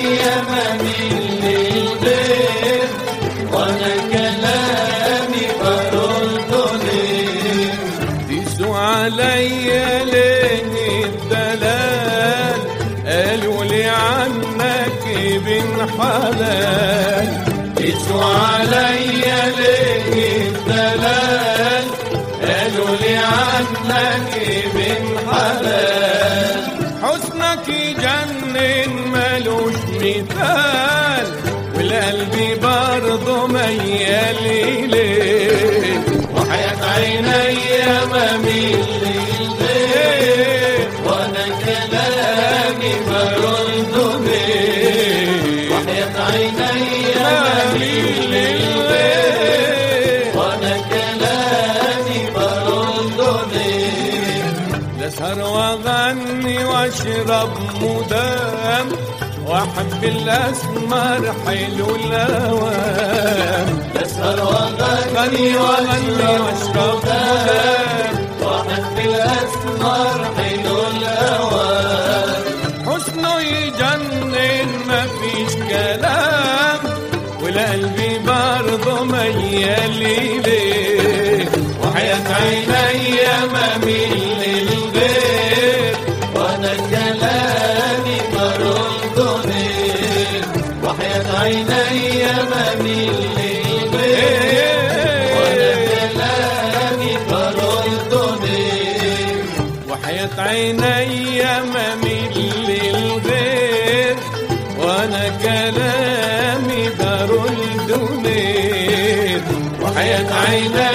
مميل للغير وانا كلامي بردني قيسوا عليا ليه الدلال قالوا لي عنك ابن حلال قيسوا عليا ليه الدلال قالوا لي عنك ابن حلال حسنك يجنن ملوش مثال والقلب برضه ميال إليه وحياة عيني مميل للغير وانا كلامي بردني وحياة عيني مميل للغير وانا كلامي بردني لسهر واغني واشرب مدام واحب الاسمر حلو الاوام اسهر واغني غني واغني واشرب مدام واحد الاسمر حلو الاوان حسنه يجنن مفيش كلام والقلب برضه ميال إليه وحياة عيني مميل للغير وانا كلامي بردني وحياة عيني مميل للغير وانا كلامي بردني وحياة عيني مميل للغير وانا كلامي دار الدنيا وحياة عيني